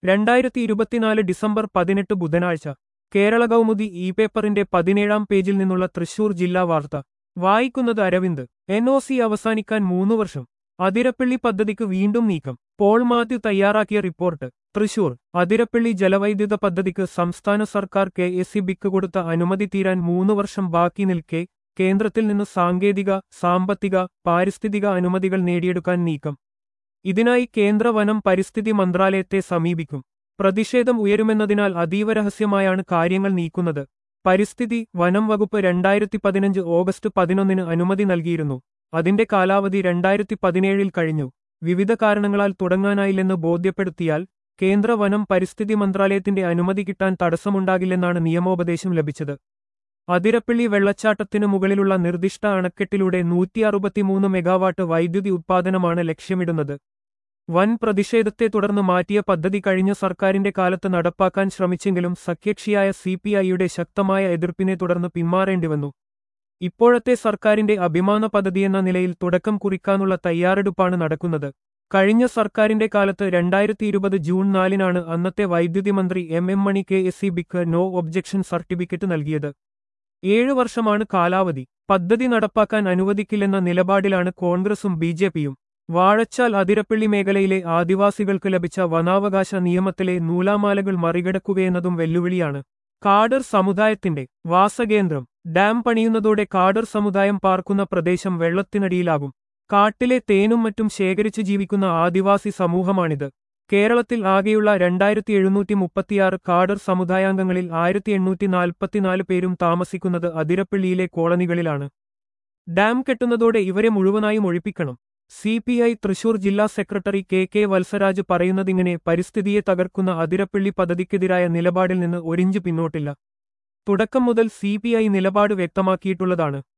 രണ്ടായിരത്തി ഇരുപത്തിനാല് ഡിസംബർ പതിനെട്ട് ബുധനാഴ്ച കേരള കൗമുദി ഇ പേപ്പറിന്റെ പതിനേഴാം പേജിൽ നിന്നുള്ള തൃശൂർ ജില്ലാ വാർത്ത വായിക്കുന്നത് അരവിന്ദ് എൻ ഒ സി അവസാനിക്കാൻ മൂന്നു വർഷം അതിരപ്പള്ളി പദ്ധതിക്ക് വീണ്ടും നീക്കം പോൾ മാത്യു തയ്യാറാക്കിയ റിപ്പോർട്ട് തൃശൂർ അതിരപ്പള്ളി ജലവൈദ്യുത പദ്ധതിക്ക് സംസ്ഥാന സർക്കാർ കെ എസ് ഇ ബിക്ക് കൊടുത്ത അനുമതി തീരാൻ മൂന്ന് വർഷം ബാക്കി നിൽക്കെ കേന്ദ്രത്തിൽ നിന്ന് സാങ്കേതിക സാമ്പത്തിക പാരിസ്ഥിതിക അനുമതികൾ നേടിയെടുക്കാൻ നീക്കം ഇതിനായി കേന്ദ്ര വനം പരിസ്ഥിതി മന്ത്രാലയത്തെ സമീപിക്കും പ്രതിഷേധം ഉയരുമെന്നതിനാൽ അതീവ രഹസ്യമായാണ് കാര്യങ്ങൾ നീക്കുന്നത് പരിസ്ഥിതി വനം വകുപ്പ് രണ്ടായിരത്തി പതിനഞ്ച് ഓഗസ്റ്റ് പതിനൊന്നിന് അനുമതി നൽകിയിരുന്നു അതിന്റെ കാലാവധി രണ്ടായിരത്തി പതിനേഴിൽ കഴിഞ്ഞു വിവിധ കാരണങ്ങളാൽ തുടങ്ങാനായില്ലെന്ന് ബോധ്യപ്പെടുത്തിയാൽ കേന്ദ്ര വനം പരിസ്ഥിതി മന്ത്രാലയത്തിന്റെ അനുമതി കിട്ടാൻ തടസ്സമുണ്ടാകില്ലെന്നാണ് നിയമോപദേശം ലഭിച്ചത് അതിരപ്പള്ളി വെള്ളച്ചാട്ടത്തിനു മുകളിലുള്ള നിർദ്ദിഷ്ട അണക്കെട്ടിലൂടെ നൂറ്റി അറുപത്തിമൂന്ന് മെഗാവാട്ട് വൈദ്യുതി ഉത്പാദനമാണ് ലക്ഷ്യമിടുന്നത് വൻ പ്രതിഷേധത്തെ തുടർന്ന് മാറ്റിയ പദ്ധതി കഴിഞ്ഞ സർക്കാരിന്റെ കാലത്ത് നടപ്പാക്കാൻ ശ്രമിച്ചെങ്കിലും സഖ്യകക്ഷിയായ സി പി ഐയുടെ ശക്തമായ എതിർപ്പിനെ തുടർന്ന് പിന്മാറേണ്ടിവന്നു ഇപ്പോഴത്തെ സർക്കാരിന്റെ അഭിമാന പദ്ധതിയെന്ന നിലയിൽ തുടക്കം കുറിക്കാനുള്ള തയ്യാറെടുപ്പാണ് നടക്കുന്നത് കഴിഞ്ഞ സർക്കാരിന്റെ കാലത്ത് രണ്ടായിരത്തി ഇരുപത് ജൂൺ നാലിനാണ് അന്നത്തെ വൈദ്യുതി മന്ത്രി M M Mani K S E ബിക്ക് നോ ഒബ്ജക്ഷൻ സർട്ടിഫിക്കറ്റ് നൽകിയത് ഏഴു വർഷമാണ് കാലാവധി പദ്ധതി നടപ്പാക്കാൻ അനുവദിക്കില്ലെന്ന നിലപാടിലാണ് കോൺഗ്രസും ബി ജെ പിയും വാഴച്ചാൽ അതിരപ്പള്ളി മേഖലയിലെ ആദിവാസികൾക്ക് ലഭിച്ച വനാവകാശ നിയമത്തിലെ നൂലാമാലകൾ മറികടക്കുകയെന്നതും വെല്ലുവിളിയാണ് കാഡർ സമുദായത്തിന്റെ വാസകേന്ദ്രം ഡാം പണിയുന്നതോടെ കാഡർ സമുദായം പാർക്കുന്ന പ്രദേശം വെള്ളത്തിനടിയിലാകും കാട്ടിലെ തേനും മറ്റും ശേഖരിച്ചു ജീവിക്കുന്ന ആദിവാസി സമൂഹമാണിത് കേരളത്തിൽ ആകെയുള്ള രണ്ടായിരത്തി എഴുന്നൂറ്റി മുപ്പത്തിയാറ് കാഡർ സമുദായാംഗങ്ങളിൽ ആയിരത്തി എണ്ണൂറ്റി നാൽപ്പത്തിനാല് പേരും താമസിക്കുന്നത് അതിരപ്പള്ളിയിലെ കോളനികളിലാണ് ഡാം കെട്ടുന്നതോടെ ഇവരെ മുഴുവനായും ഒഴിപ്പിക്കണം സി പി ഐ തൃശൂർ ജില്ലാ സെക്രട്ടറി കെ കെ വത്സരാജ് പറയുന്നതിങ്ങനെ പരിസ്ഥിതിയെ തകർക്കുന്ന അതിരപ്പള്ളി പദ്ധതിക്കെതിരായ നിലപാടിൽ നിന്ന് ഒരിഞ്ച് പിന്നോട്ടില്ല തുടക്കം മുതൽ സി പി ഐ നിലപാട് വ്യക്തമാക്കിയിട്ടുള്ളതാണ്